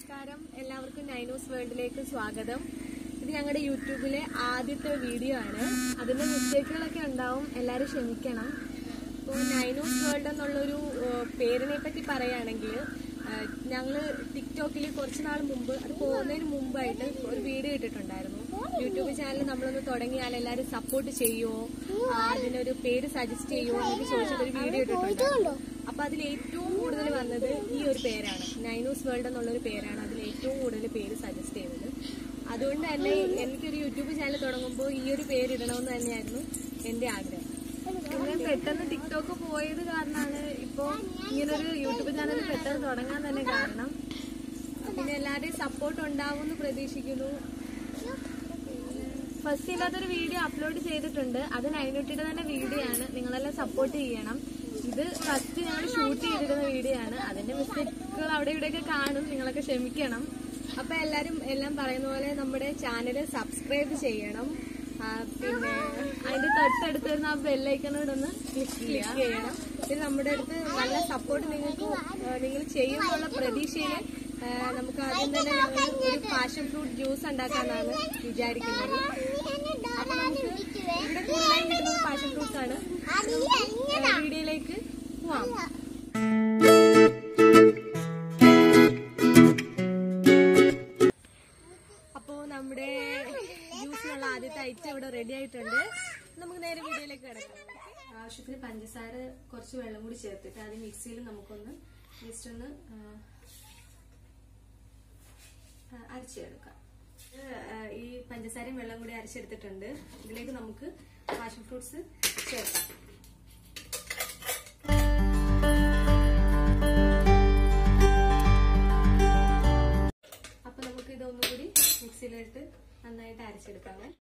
നമസ്കാരം എല്ലാവർക്കും നൈനോസ് വേൾഡിലേക്ക് സ്വാഗതം ഇത് ഞങ്ങളുടെ യൂട്യൂബിലെ ആദ്യത്തെ വീഡിയോ ആണ് അതിന്റെ മിസ്റ്റേക്കുകളൊക്കെ ഉണ്ടാവും എല്ലാവരും ക്ഷമിക്കണം ഇപ്പോൾ നൈനോസ് വേൾഡ് എന്നുള്ളൊരു ഏഹ്, പേരിനെ പറ്റി പറയുകയാണെങ്കിൽ ഞങ്ങൾ ടിക്ടോക്കിൽ കുറച്ച് നാൾ മുമ്പ് അത് പോകുന്നതിന് മുമ്പായിട്ട് ഒരു വീഡിയോ ഇട്ടിട്ടുണ്ടായിരുന്നു യൂട്യൂബ് ചാനൽ നമ്മളൊന്ന് തുടങ്ങിയാൽ എല്ലാവരും സപ്പോർട്ട് ചെയ്യുമോ ആ, അതിനൊരു പേര് സജസ്റ്റ് ചെയ്യുമോ എന്നൊക്കെ ചോദിച്ചിട്ടൊരു വീഡിയോ ഇട്ടിട്ടുണ്ടായിരുന്നു അപ്പൊ അതിൽ ഏറ്റവും കൂടുതൽ വന്നത് ഈ ഒരു പേരാണ് നൈനൂസ് വേൾഡ് എന്നുള്ളൊരു പേരാണ് അതിൽ ഏറ്റവും കൂടുതൽ പേര് സജസ്റ്റ് ചെയ്തത് അതുകൊണ്ട് തന്നെ എനിക്കൊരു യൂട്യൂബ് ചാനൽ തുടങ്ങുമ്പോൾ ഈ ഒരു പേര് ഇടണമെന്ന് തന്നെയായിരുന്നു എന്റെ ആഗ്രഹം പിന്നെ പെട്ടെന്ന് ടിക്ടോക്ക് പോയത് കാരണമാണ് ഇപ്പോ ഇങ്ങനൊരു യൂട്യൂബ് ചാനൽ പെട്ടെന്ന് തുടങ്ങാൻ തന്നെ കാരണം പിന്നെ എല്ലാവരുടെയും സപ്പോർട്ട് ഉണ്ടാവുമെന്ന് പ്രതീക്ഷിക്കുന്നു ഫസ്റ്റ് ഇല്ലാത്തൊരു വീഡിയോ അപ്ലോഡ് ചെയ്തിട്ടുണ്ട് അത് നൈനുട്ടിയുടെ തന്നെ വീഡിയോ ആണ് നിങ്ങളെല്ലാം സപ്പോർട്ട് ചെയ്യണം ഇത് ഫസ്റ്റ് ഞങ്ങൾ ഷൂട്ട് ചെയ്തിരുന്ന വീഡിയോ ആണ് അതിന്റെ മിസ്റ്റേക്കുകൾ അവിടെ ഇവിടെയൊക്കെ കാണും നിങ്ങളൊക്കെ ക്ഷമിക്കണം അപ്പൊ എല്ലാരും എല്ലാം പറയുന്ന പോലെ നമ്മുടെ ചാനൽ സബ്സ്ക്രൈബ് ചെയ്യണം ആ, പിന്നെ അതിന്റെ തൊട്ടടുത്ത് വരുന്ന ആ ബെല്ലൈക്കനോട് ഒന്ന് ക്ലിക്ക് ചെയ്യണം പിന്നെ നമ്മുടെ അടുത്ത് നല്ല സപ്പോർട്ട് നിങ്ങൾക്ക് നിങ്ങൾ ചെയ്യുമെന്നുള്ള പ്രതീക്ഷയിൽ നമുക്ക് ആദ്യം തന്നെ ഞങ്ങൾ ഒരു പാഷൻ ഫ്രൂട്ട് ജ്യൂസ് ഉണ്ടാക്കാന്നാണ് വിചാരിക്കുന്നത് അപ്പൊ നമുക്ക് ഇവിടെ കൂടുതലായി കിട്ടുന്നത് പാഷൻ ഫ്രൂട്ട്സ് ആണ് നമുക്ക് വീഡിയോയിലേക്ക് പോവാം അപ്പോ നമ്മുടെ ജ്യൂസിനുള്ള ആദ്യത്തെ ഐറ്റം ഇവിടെ റെഡി ആയിട്ടുണ്ട് നമുക്ക് നേരെ വീഡിയോയിലേക്ക് കിടക്കാം ആവശ്യത്തിന് പഞ്ചസാര കുറച്ച് വെള്ളം കൂടി ചേർത്തിട്ട് അത് മിക്സിയിൽ നമുക്കൊന്ന് ജസ്റ്റ് ഒന്ന് ആ, ആ, അരച്ചെടുക്കാം ഇത്, ആ, ഈ പഞ്ചസാരയും വെള്ളം കൂടി അരച്ചെടുത്തിട്ടുണ്ട് ഇതിലേക്ക് നമുക്ക് പാഷൻ ഫ്രൂട്ട്സ് ചേർക്കാം അപ്പൊ നമുക്ക് ഇതൊന്നും കൂടി മിക്സിയിലിട്ട് നന്നായിട്ട് അരച്ചെടുക്കാമേ